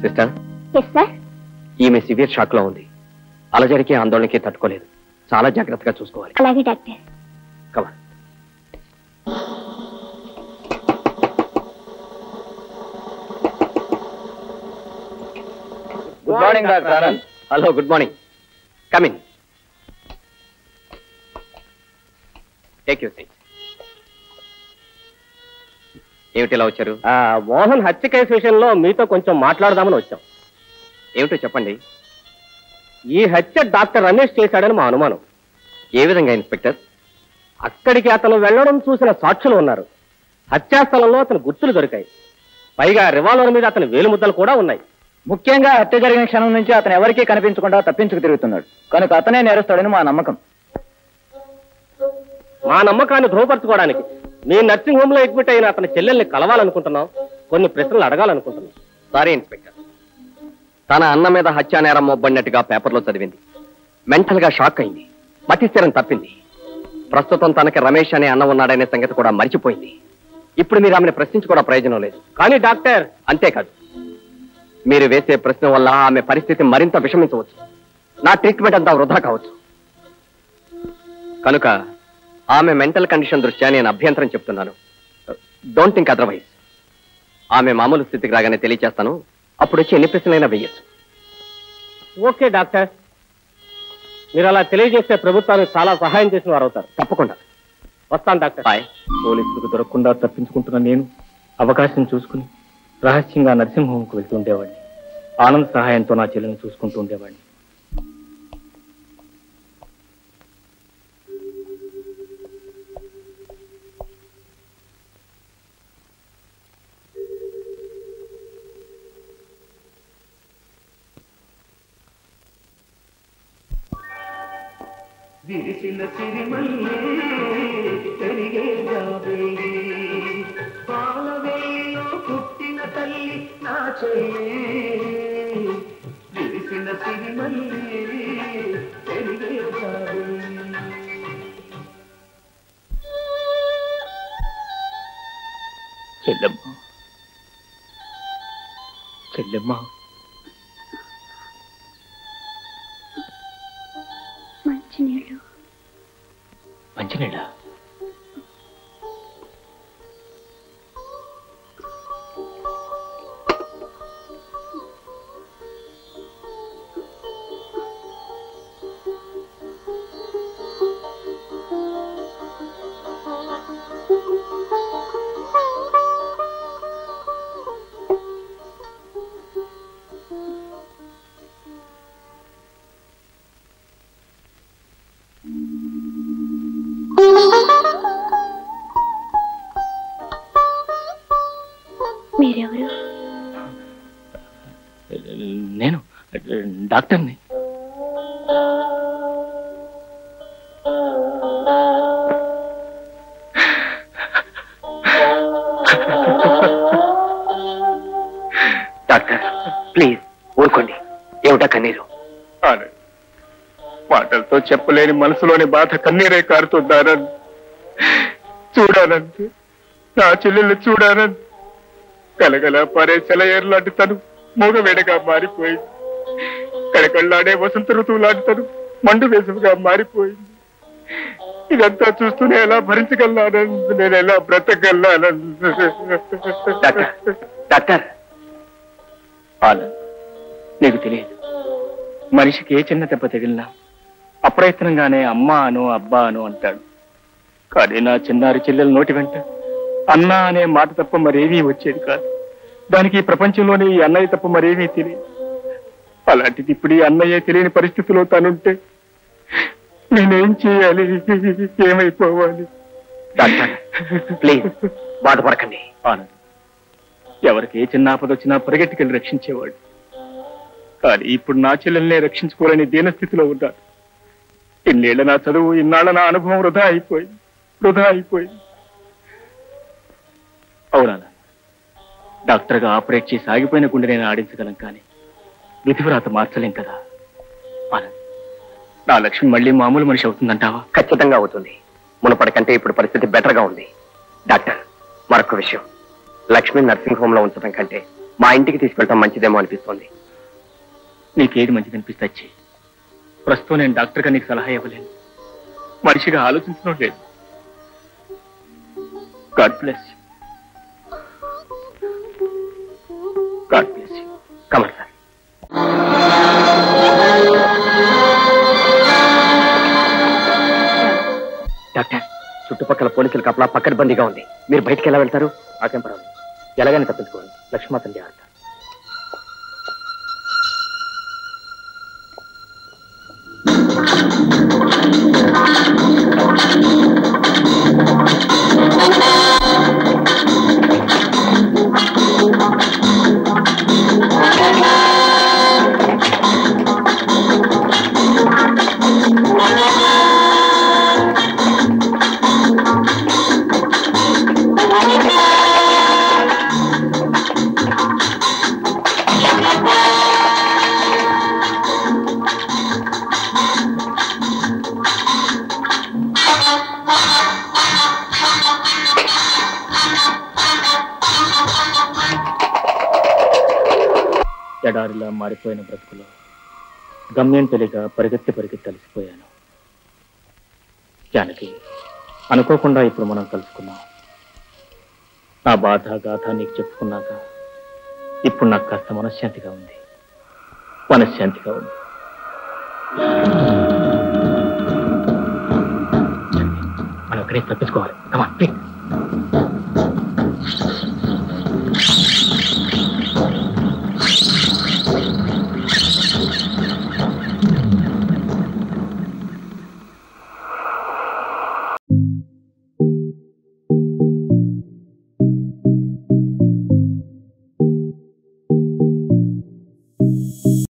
sister yes sir ఈమె severe shock లో ఉంది అలజడికి ఆందోళనకి తట్టుకోలేదు చాలా జాగ్రత్తగా చూసుకోవాలి అలాగే డాక్టర్ కమా good morning doctor Anand hello good morning come in take you seat ఏమిటి ఇలా వచ్చారు ఆ, మోహన్ హత్య కేసు విషయంలో మీతో కొంచెం మాట్లాడదామని వచ్చాం ఏమిటో చెప్పండి ఈ హత్య డాక్టర్ రమేష్ చేశాడని మా అనుమానం ఏ విధంగా ఇన్స్పెక్టర్ అక్కడికి అతను వెళ్ళడం చూసిన సాక్షులు ఉన్నారు హత్యాస్థలంలో అతని గుర్తులు దొరికాయి పైగా రివాల్వర్ మీద అతని వేలుముద్దలు కూడా ఉన్నాయి ముఖ్యంగా హత్య జరిగిన క్షణం నుంచి అతను ఎవరికీ కనిపించకుండా తప్పించుకు తిరుగుతున్నాడు కనుక అతనే నేరస్తాడని మా నమ్మకం మా నమ్మకాన్ని ధృవపరచుకోవడానికి మీ నర్సింగ్ హోమ్ లో అడ్మిట్ అయిన అతని చెల్లెల్ని కలవాలనుకుంటున్నాం కొన్ని ప్రశ్నలు అడగాలనుకుంటున్నాం సారీ ఇన్స్పెక్టర్ తన అన్న మీద హత్యా నేరం మొబ్బడినట్టుగా పేపర్లో చదివింది మెంటల్ గా షాక్ అయింది మతిస్థిరం తప్పింది ప్రస్తుతం తనకి రమేష్ అనే అన్న ఉన్నాడనే సంగతి కూడా మర్చిపోయింది ఇప్పుడు మీరు ఆమెను ప్రశ్నించుకోవడం ప్రయోజనం లేదు కానీ డాక్టర్ అంతేకాదు మీరు వేసే ప్రశ్న వల్ల ఆమె పరిస్థితి మరింత విషమించవచ్చు నా ట్రీట్మెంట్ అంతా వృధా కావచ్చు కనుక ఆమె మెంటల్ కండిషన్ దృష్ట్యా నేను అభ్యంతరం చెప్తున్నాను డోంట్ థింక్ అదర్వైజ్ ఆమె మామూలు స్థితికి రాగానే తెలియచేస్తాను అప్పుడు వచ్చి ఎన్ని ప్రశ్నలైనా వేయచ్చు ఓకే డాక్టర్ మీరు అలా తెలియజేస్తే ప్రభుత్వానికి చాలా సహాయం చేసిన వారు అవుతారు తప్పకుండా వస్తాను డాక్టర్ బాయ్ పోలీసులకు దొరకకుండా తప్పించుకుంటున్న నేను అవకాశం చూసుకుని రహస్యంగా నరసింహంకు వెళ్తుండేవాడిని ఆనంద్ సహాయంతో నా చెల్లెని చూసుకుంటూ ఉండేవాడిని విరిసిన సిరిమల్లే పెరిగే జాబిలి పాలవేలో పుట్టిన తల్లి నా చెల్లి విరిసిన సిరిమల్లే పెరిగే జాబిలి చెల్లెమ్మ చెల్లెమ్మ మంచినీళ్ళు మంచినీళ్ళ మీరెవరు నేను డాక్టర్ని డాక్టర్ ప్లీజ్ ఊరుకోండి ఏమిటా కన్నీరు ఆనంద్ మాటలతో చెప్పలేని మనసులోని బాధ కన్నీరే కారుతుందానంద్ చూడానంద్ నా చెల్లెల్ని చూడానంద్ కలగల పరే సెలయేరు లాంటి తను మూగవేడగా మారిపోయింది కళకళ్ళాడే వసంత ఋతువు లాంటి తను మండు వేసవిగా మారిపోయింది ఇదంతా చూస్తూనే ఎలా భరించగలనానంద్ నేను ఎలా బ్రతకగలనానంద్ డాక్టర్ డాక్టర్ ఆనంద్ నీకు తెలియదు మనిషికి ఏ చిన్న దెబ్బ తగిలినా అప్రయత్నంగానే అమ్మ అను అబ్బా అను అంటాడు కానీ నా చిన్నారి చెల్లెల నోటి వెంట అన్న అనే మాట తప్ప మరేమీ వచ్చేది కాదు దానికి ఈ ప్రపంచంలోనే ఈ అన్నయ్య తప్ప మరేమీ తెలియదు అలాంటిది ఇప్పుడు ఈ అన్నయ్య తెలియని పరిస్థితిలో తనుంటే నేనేం చేయాలి ఏమైపోవాలి డాక్టర్ ప్లీజ్ బాధపడకండి ఆనంద్ ఎవరికి ఏ చిన్న ఆపద వచ్చినా పరిగెట్టుకెళ్ళి రక్షించేవాడు కానీ ఇప్పుడు నా చెల్లెల్నే రక్షించుకోలేని దీనస్థితిలో ఉన్నాడు ఇన్నేళ్ల నా చదువు ఇన్నాళ్ళ నా అనుభవం వృధా అయిపోయింది వృధా అయిపోయింది అవునా డాక్టర్గా ఆపరేట్ చేసి ఆగిపోయిన గుండె నేను ఆడించగలం కానీ విధివ్రాత మార్చలేం కదా ఆనంద్ నా లక్ష్మి మళ్ళీ మామూలు మనిషి అవుతుందంటావా ఖచ్చితంగా అవుతుంది మునపటి కంటే ఇప్పుడు పరిస్థితి బెటర్ గా ఉంది డాక్టర్ మరొక విషయం లక్ష్మి నర్సింగ్ హోమ్ లో ఉంచడం కంటే మా ఇంటికి తీసుకెళ్ళటం మంచిదేమో అనిపిస్తోంది నీకేది మంచిది అనిపిస్తే ప్రస్తుతం నేను డాక్టర్గా నీకు సలహా ఇవ్వలేను మనిషిగా ఆలోచించడం లేదు God bless God bless Kamal sir doctor చుట్టుపక్కల పోలీసుల కపలా పక్కడబందీగా ఉంది మీరు బయటికి ఎలా వెళ్తారు నాకేం పర్వాలేదు ఎలాగైనా తప్పించుకోవాలి లక్ష్మీమాతని జాగ్రత్త ఎడారిలా మారిపోయిన బ్రతుకులో గమ్యం తెలియక పరిగెత్తి పరిగెత్తి అలసిపోయాను జానకి అనుకోకుండా ఇప్పుడు మనం కలుసుకున్నాం నా బాధ గాథ నీకు చెప్పుకున్నాక ఇప్పుడు నాకు కాస్త మనశ్శాంతిగా ఉంది మనశ్శాంతిగా ఉంది జానకి, మనం ఇక్కడే తప్పించుకోవాలి కమా